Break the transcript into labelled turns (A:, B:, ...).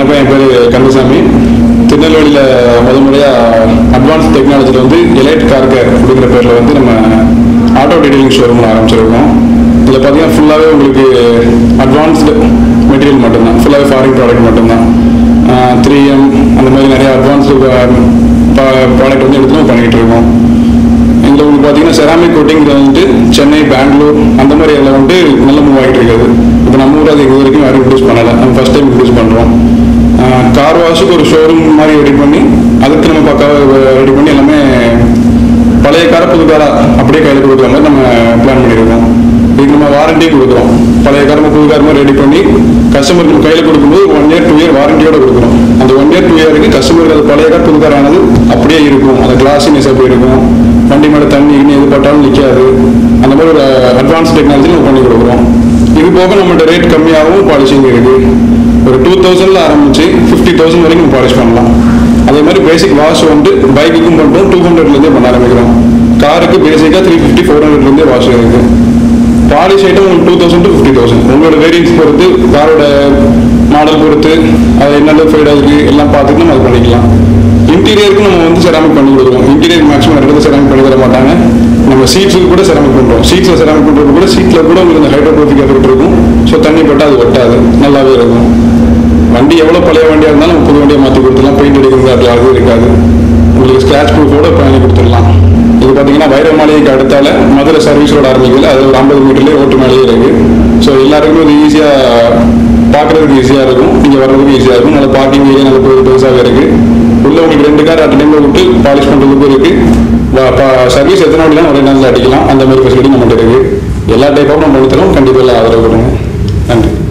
A: வணக்கம் என் பேர் கந்தசாமி திருநெல்வேலியில் முத முறையாக அட்வான்ஸ் டெக்னாலஜியில் வந்து எலைட் கார் கேர் அப்படிங்கிற பேரில் வந்து நம்ம ஆட்டோ டீடைலிங் ஷோரூம் ஆரம்பிச்சிருக்கோம் இதில் பார்த்தீங்கன்னா ஃபுல்லாகவே உங்களுக்கு அட்வான்ஸ்டு மெட்டீரியல் மட்டும்தான் ஃபுல்லாகவே ஃபாரின் ப்ராடக்ட் மட்டும்தான் த்ரீ எம் அந்த மாதிரி நிறைய அட்வான்ஸ்டு ப்ராடக்ட் வந்து எடுத்து நம்ம பண்ணிக்கிட்டு இருக்கோம் இதில் உங்களுக்கு பார்த்தீங்கன்னா செராமிக் கோட்டிங் வந்துட்டு சென்னை பெங்களூர் அந்த மாதிரி எல்லாம் வந்துட்டு நல்ல மூவ் ஆகிட்டு இருக்குது இப்போ நம்ம ஊர் அது இது வரைக்கும் யாரும் இன்ட்ரூஸ் பண்ணலை நம்ம ஃபஸ்ட் டைம் இன்ட்ரூஸ் பண்ணுறோம் கார் வாஷுக்கு ஒரு ஷோரூம் மாதிரி ரெடி பண்ணி அதுக்கு நம்ம பக்காவாக ரெடி பண்ணி எல்லாமே பழைய காரை புது காரா அப்படியே கையில் கொடுக்குற மாதிரி நம்ம பிளான் பண்ணியிருக்கோம் இதுக்கு நம்ம வாரண்டியும் கொடுக்குறோம் பழைய கார் நம்ம புது கார் மாதிரி ரெடி பண்ணி கஸ்டமருக்கு கையில் கொடுக்கும்போது ஒன் இயர் டூ இயர் வாரண்டியோட கொடுக்குறோம் அந்த ஒன் இயர் டூ இயருக்கு கஸ்டமருக்கு அது பழைய கார் புது கார் ஆனது அப்படியே இருக்கும் அந்த கிளாஸினஸ் அப்படி இருக்கும் வண்டி மேலே தண்ணி கிண்ணி எது பட்டாலும் நிற்காது அந்த மாதிரி ஒரு அட்வான்ஸ் டெக்னாலஜி நம்ம பண்ணி கொடுக்குறோம் இது போக நம்மள்ட்ட ரேட் கம்மியாகவும் பாலிஷிங் இருக்கு ஒரு டூ தௌசண்ட்ல ஆரம்பிச்சு ஃபிஃப்டி தௌசண்ட் வரைக்கும் பாலிஷ் பண்ணலாம் அதே மாதிரி பேசிக் வாஷ் வந்து பைக்குக்கும் பண்ணுறோம் டூ ஹண்ட்ரட்லேருந்தே பண்ண ஆரம்பிக்கிறோம் காருக்கு பேசிக்காக த்ரீ ஃபிஃப்டி ஃபோர் ஹண்ட்ரட்லேருந்தே வாஷ் இருக்கு பாலிஷ் ஐட்டம் உங்களுக்கு two thousand to fifty thousand உங்களோட வேரியன்ஸ் பொறுத்து காரோட மாடல் பொறுத்து அது என்னென்ன ஃபைட் ஆகுது எல்லாம் பார்த்துட்டு நம்ம அது பண்ணிக்கலாம் இன்டீரியருக்கு நம்ம வந்து செராமிக் பண்ணி கொடுக்குறோம் இன்டீரியர் மேக்ஸிமம் இடத்துல செராமிக் பண்ணி தர மாட்டாங்க நம்ம சீட்ஸுக்கு கூட செராமிக் பண்ணுறோம் சீட்ஸில் செராமிக் பண்ணுறது கூட சீட்டில் கூட உங்களுக்கு இந்த ஹைட்ரோட்ரோபிக் எஃபெக்ட் இருக்கும் ஸோ தண்ணி பட்டால் அது ஒட்டாது நல்லாவே இருக்கும் வண்டி எவ்வளோ பழைய வண்டியாக இருந்தாலும் நம்ம புது வண்டியை மாற்றி கொடுத்துடலாம் பெயிண்ட் அடிக்கிறது அது அது இருக்காது உங்களுக்கு ஸ்க்ராட்ச் ப்ரூஃபோட பண்ணி கொடுத்துடலாம் இது பார்த்தீங்கன்னா வைர மாளிகைக்கு அடுத்தால மதுரை சர்வீஸ் ரோடு ஆரம்பிக்கல அது ஒரு ஐம்பது மீட்டர்லேயே ஓட்டு மேலேயே இருக்கு ஸோ எல்லாருக்குமே இது ஈஸியாக பார்க்குறதுக்கு ஈஸியாக இருக்கும் நீங்கள் வர்றதுக்கு ஈஸியாக இருக்கும் நல்ல பார்க்கிங் ஏரியா நல்ல பெரு- பெருசாக இருக்கு உள்ள உங்களுக்கு ரெண்டு கார் அட் டைமில் விட்டு பாலிஷ் பண்ணுறதுக்கும் இருக்கு சர்வீஸ் எத்தனை வண்டிலாம் ஒரே நாளில் அடிக்கலாம் அந்த மாதிரி ஃபெசிலிட்டி நம்மகிட்ட இருக்கு எல்லா டைப்பாகவும் நம்ம எடுத்துறோம் கண்டிப்பாக எல்லாம் ஆதரவு கொடுங்க நன்றி